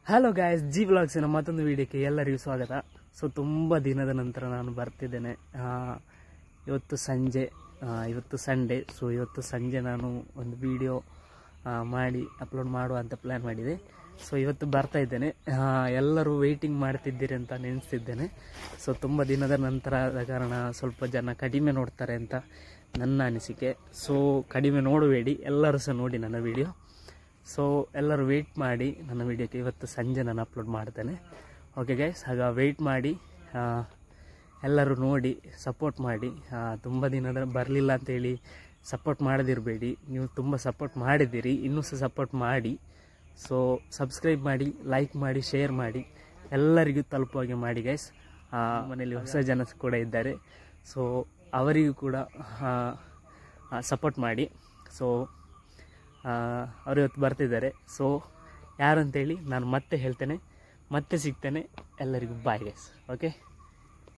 hello ಗಾಯಸ್ G ವ್ಲಾಗ್ಸಿನ ಮತ್ತೊಂದು ವಿಡಿಯೋಕ್ಕೆ ಎಲ್ಲರಿಗೂ ಸ್ವಾಗತ ಸೊ ತುಂಬ ದಿನದ ನಂತರ ನಾನು ಬರ್ತಿದ್ದೇನೆ ಆ, ಇವತ್ತು ಸಂಜೆ ಆ, ಇವತ್ತು ಸಂಡೇ ಸೊ ಇವತ್ತು ಸಂಜೆ ನಾನು ಒಂದು ವಿಡಿಯೋ ಮಾಡಿ ಅಪ್ಲೋಡ್ ಮಾಡುವ ಅಂತ ಪ್ಲ್ಯಾನ್ ಮಾಡಿದೆ ಸೊ ಇವತ್ತು ಬರ್ತಾ ಇದ್ದೇನೆ ಆ, ಎಲ್ಲರೂ ವೆಯ್ಟಿಂಗ್ ಮಾಡ್ತಿದ್ದೀರಿ ಅಂತ ನೆನೆಸ್ತಿದ್ದೇನೆ ಸೊ ತುಂಬ ದಿನದ ನಂತರ ಆದ ಕಾರಣ ಸ್ವಲ್ಪ ಜನ ಕಡಿಮೆ ನೋಡ್ತಾರೆ ಅಂತ ನನ್ನ ಅನಿಸಿಕೆ ಸೊ ಕಡಿಮೆ ನೋಡಬೇಡಿ ಎಲ್ಲರೂ ಸಹ ನೋಡಿ ನನ್ನ ವಿಡಿಯೋ ಸೊ ಎಲ್ಲರೂ ವೆಯ್ಟ್ ಮಾಡಿ ನನ್ನ ವಿಡಿಯೋಕ್ಕೆ ಇವತ್ತು ಸಂಜೆ ನಾನು ಅಪ್ಲೋಡ್ ಮಾಡ್ತೇನೆ ಓಕೆ ಗೈಸ್ ಆಗ ವೆಯ್ಟ್ ಮಾಡಿ ಆ, ಎಲ್ಲರೂ ನೋಡಿ ಸಪೋರ್ಟ್ ಮಾಡಿ ತುಂಬ ದಿನದ ಬರಲಿಲ್ಲ ಅಂತೇಳಿ ಸಪೋರ್ಟ್ ಮಾಡದಿರಬೇಡಿ ನೀವು ತುಂಬ ಸಪೋರ್ಟ್ ಮಾಡಿದ್ದೀರಿ ಇನ್ನೂ ಸಹ ಸಪೋರ್ಟ್ ಮಾಡಿ ಸೊ ಸಬ್ಸ್ಕ್ರೈಬ್ ಮಾಡಿ ಲೈಕ್ ಮಾಡಿ ಶೇರ್ ಮಾಡಿ ಎಲ್ಲರಿಗೂ ತಲುಪುವ ಹಾಗೆ ಮಾಡಿ ಗೈಸ್ ಮನೆಯಲ್ಲಿ ಹೊಸ ಜನ ಕೂಡ ಇದ್ದಾರೆ ಸೊ ಅವರಿಗೂ ಕೂಡ ಸಪೋರ್ಟ್ ಮಾಡಿ ಸೊ ಅವರು ಇವತ್ತು ಬರ್ತಿದ್ದಾರೆ ಸೊ ಯಾರು ಅಂತೇಳಿ ನಾನು ಮತ್ತೆ ಹೇಳ್ತೇನೆ ಮತ್ತೆ ಸಿಗ್ತೇನೆ ಎಲ್ಲರಿಗೂ ಬಾಯ್ ಗೈಸ್ ಓಕೆ